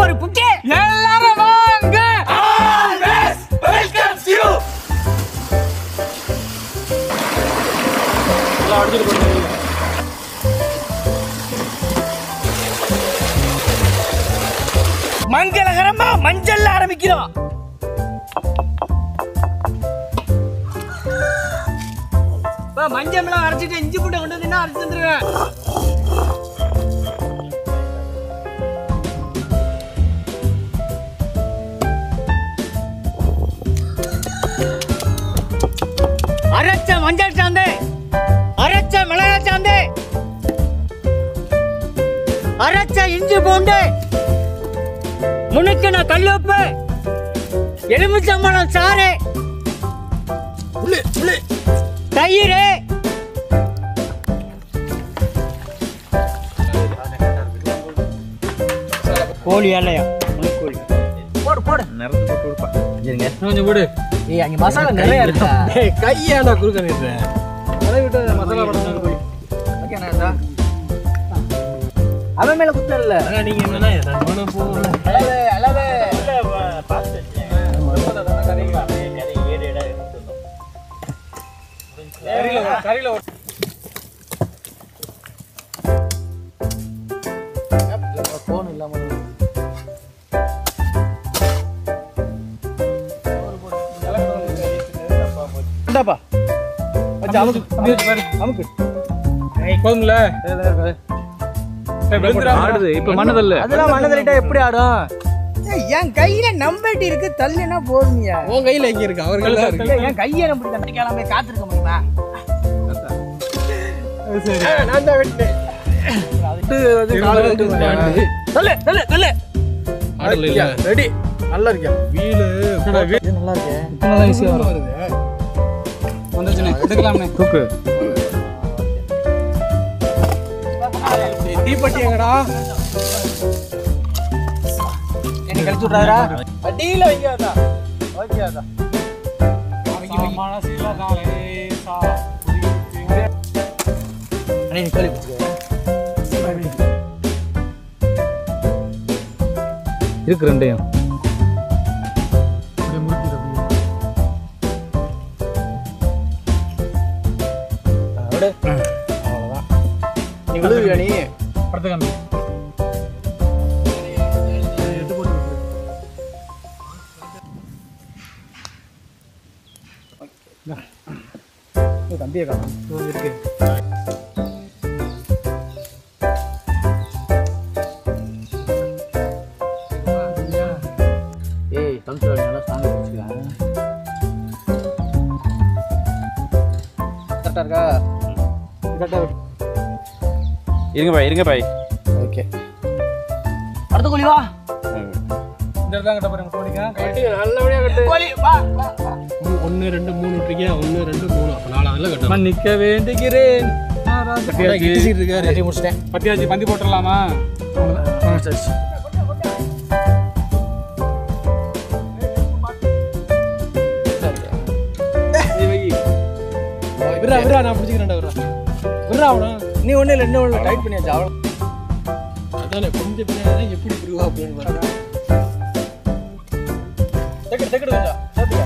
ஒரு புட்டி எல்லாரும் வாங்க மங்களகரமா மஞ்சள் ஆரம்பிக்கிறோம் இப்ப மஞ்சள் எல்லாம் அரைச்சிட்டு இஞ்சி பூட்டை கொண்டு வந்து அரைச்சு வந்துருவேன் அரைச்ச மஞ்சள் சாந்து அரைச்ச மிளகாய் சாந்து அரைச்ச இஞ்சி பூண்டு முன்னுக்கு கல்லுப்பு எலுமிச்சம்பழம் சாறு தயிர் கோழி இல்லையா கோழி போடு போடு கொஞ்சம் விடு ஏய் அங்க மசாலா நிறைய இருக்கா கையாடா குறுக்க நிறுத்த அதை விட்டு மசாலா படம் அவன் மேல குத்தல நீங்க என்னன்னா நான் மனம் போகல அளவு அளவு கரையில போன் இல்லாம இந்தாப்பா வச்சு அமுக்கு அமுக்கு போதும்ல ஆடுது இப்ப மண்ணதில்ல அதெல்லாம் மனதிலிட்டா எப்படி ஆடும் ஏய், என் கையில நம்பட்டி இருக்கு தள்ளுனா போதுமியா உன் கையில எங்க இருக்கு அவர் கையில தான் இருக்கு என் கையை நம்பி தம்பி கிளம்ப காத்திருக்க முடியுமா சரி நான் தான் வெட்டினேன் சொல்லு சொல்லு சொல்லு ஆடல இல்ல ரெடி நல்லா இருக்கியா வீலு நல்லா இருக்கு இப்பதான் ஈஸியா வரும் வந்துச்சுனே எடுக்கலாம்னே தூக்கு தீப்பட்டி எங்கடா என்ன கழிச்சு விட்றாரா அடியில வைக்காதா வைக்காதா அண்ணே நீ கழி பிடிச்சிக்க இருக்கு ரெண்டையும் விடு நீ விழுவியா நீ படுத்துக்காமி தம்பியை காணும் இருக்கு ஏய் தம்பி நல்லா சாமி பிடிச்சிக்கலாம் கரெக்டாக இருக்கா கரெக்டாக இருங்க பாய் இருங்க பாய் ஓகே அடுத்த கோழி வா இந்த இடத்துல கட்ட பாருங்க போனீங்க நல்லபடியா கட்டு கோழி வா வா, வா. ஒன்று ரெண்டு மூணு விட்டுருக்கியா ஒன்று ரெண்டு மூணு அப்போ நாலாவதுல கட்ட மன்னிக்க வேண்டுகிறேன் இருக்காரு கட்டி முடிச்சிட்டேன் பத்தியாச்சு பந்தி போட்டுடலாமா விரா விரா நான் பிடிச்சிக்கிறேன்டா விரா விரா அவனா நீ ஒண்ணு இல்லை இன்னும் ஒன்று டைட் பண்ணியாச்சு அவ்வளோ அதானே கொஞ்சம் பின்னாடி எப்படி புரிவா அப்படின்னு பாருங்க தெக்கடு தெக்கடு கொஞ்சம் சேர்த்துக்க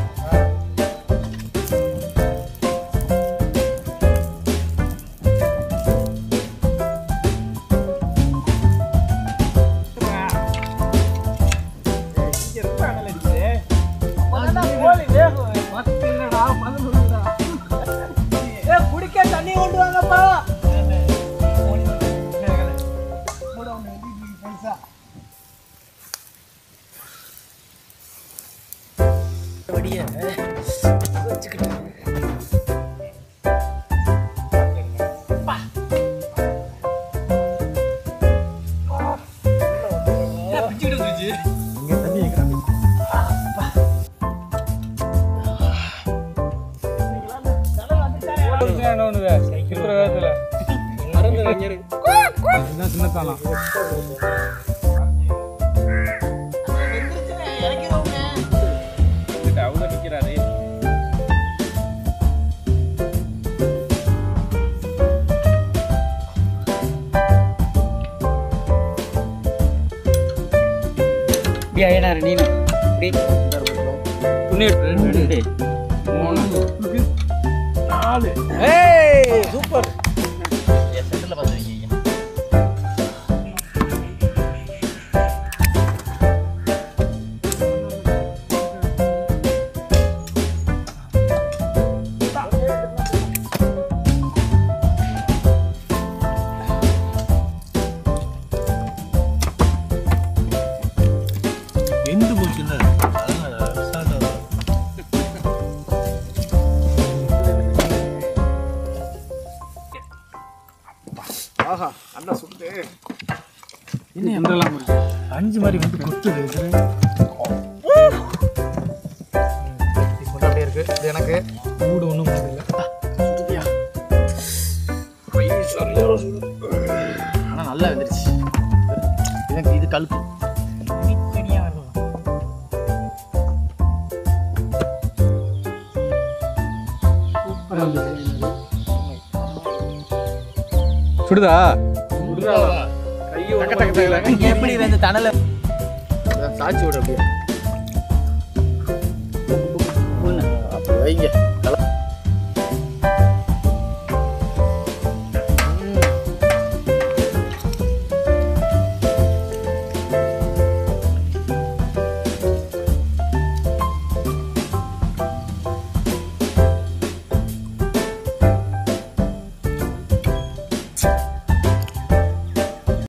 குடிக்க தண்ணி கொண்டு வாங்கப்பா சின்னத்தாலாம் அவங்க நிக்கிறாரு இப்படி ஐயனாரு நீ இப்படி துணி ரெண்டு மூணு நாலு ஏய் சூப்பர் சென்டர்ல பார்த்து வைங்க எந்து போச்சுல்ல ஆஹா அண்ணா சுட்டு அஞ்சு மாதிரி வந்து கொத்துது இது மட்டும் அப்படியே இருக்கு இது எனக்கு மூடு ஒன்றும் முடியல ஆனால் நல்லா வந்துருச்சு எனக்கு இது கழுப்பு சுடுதா எப்படி வந்து தணல சாட்சி விடு அப்படியே அப்படி வைங்க